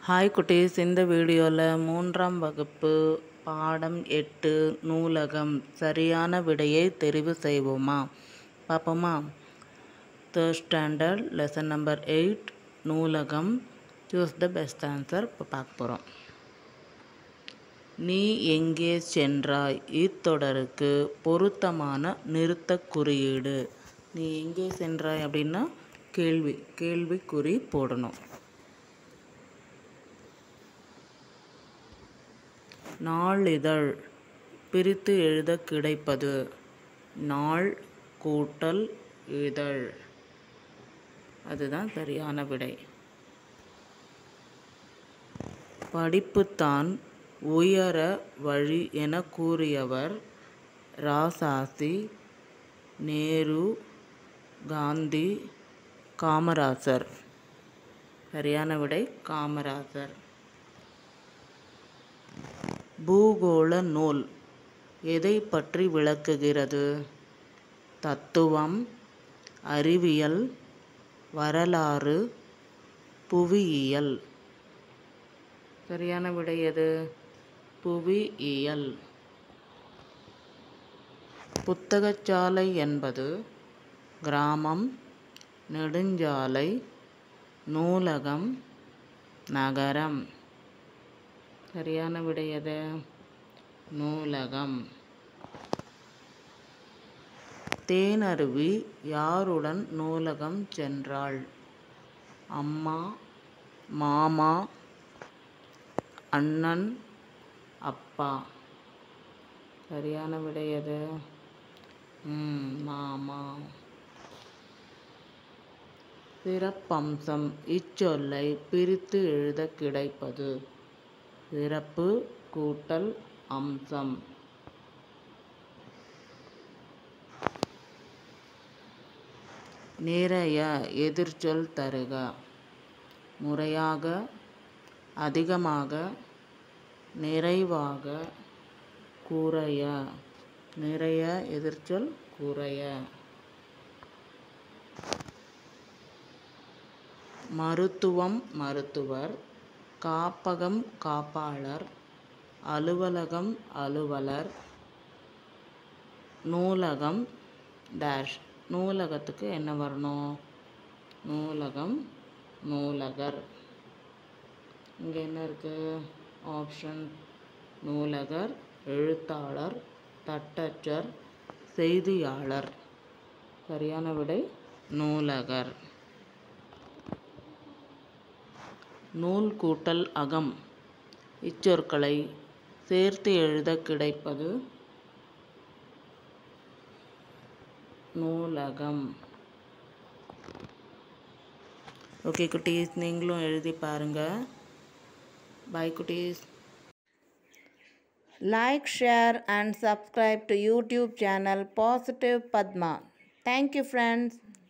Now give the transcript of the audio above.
Hi குட்டீஸ் இந்த வீடியோவில் மூன்றாம் வகுப்பு பாடம் எட்டு நூலகம் சரியான விடையை தெரிவு செய்வோமா பார்ப்போமா third standard lesson number eight நூலகம் சூஸ் த பெஸ்ட் ஆன்சர் இப்போ பார்க்க போகிறோம் நீ எங்கே சென்றாய் இத்தொடருக்கு பொருத்தமான நிறுத்தக் குறியீடு நீ எங்கே சென்றாய் அப்படின்னா கேள்வி கேள்விக்குறி போடணும் நாளிதழ் பிரித்து எழுத கிடைப்பது நாள் கூட்டல் இதழ் அதுதான் சரியான விடை படிப்புத்தான் உயர வழி என கூறியவர் ராசாசி நேரு காந்தி காமராசர் சரியான விடை காமராசர் பூகோள நூல் எதை பற்றி விளக்குகிறது தத்துவம் அறிவியல் வரலாறு புவியியல் சரியான விடை எது புவியியல் புத்தகச்சாலை என்பது கிராமம் நெடுஞ்சாலை நூலகம் நகரம் சரியான விடை எது நூலகம் தேனருவி யாருடன் நூலகம் சென்றாள் அம்மா மாமா அண்ணன் அப்பா சரியான விடை எது ம் மாமா சிறப்பம்சம் இச்சொல்லை பிரித்து எழுத கிடைப்பது சிறப்பு கூட்டல் அம்சம் நிறைய எதிர்ச்சொல் தருக முறையாக அதிகமாக நிறைவாக குறைய நிறைய எதிர்ச்சொல் குறைய மருத்துவம் மருத்துவர் காப்பகம் காப்பாளர் அலுவலகம் அலுவலர் நூலகம் டேஷ் நூலகத்துக்கு என்ன வரணும் நூலகம் நூலகர் இங்கே என்ன இருக்குது ஆப்ஷன் நூலகர் எழுத்தாளர் தட்டச்சர் செய்தியாளர் சரியான விடை நூலகர் நூல் கூட்டல் அகம் இச்சொற்களை சேர்த்து எழுத கிடைப்பது நூலகம் ஓகே குட்டீஸ் நீங்களும் எழுதி பாருங்கள் பாய் குட்டீஸ் Like, share, and subscribe to YouTube channel Positive Padma. Thank you, friends.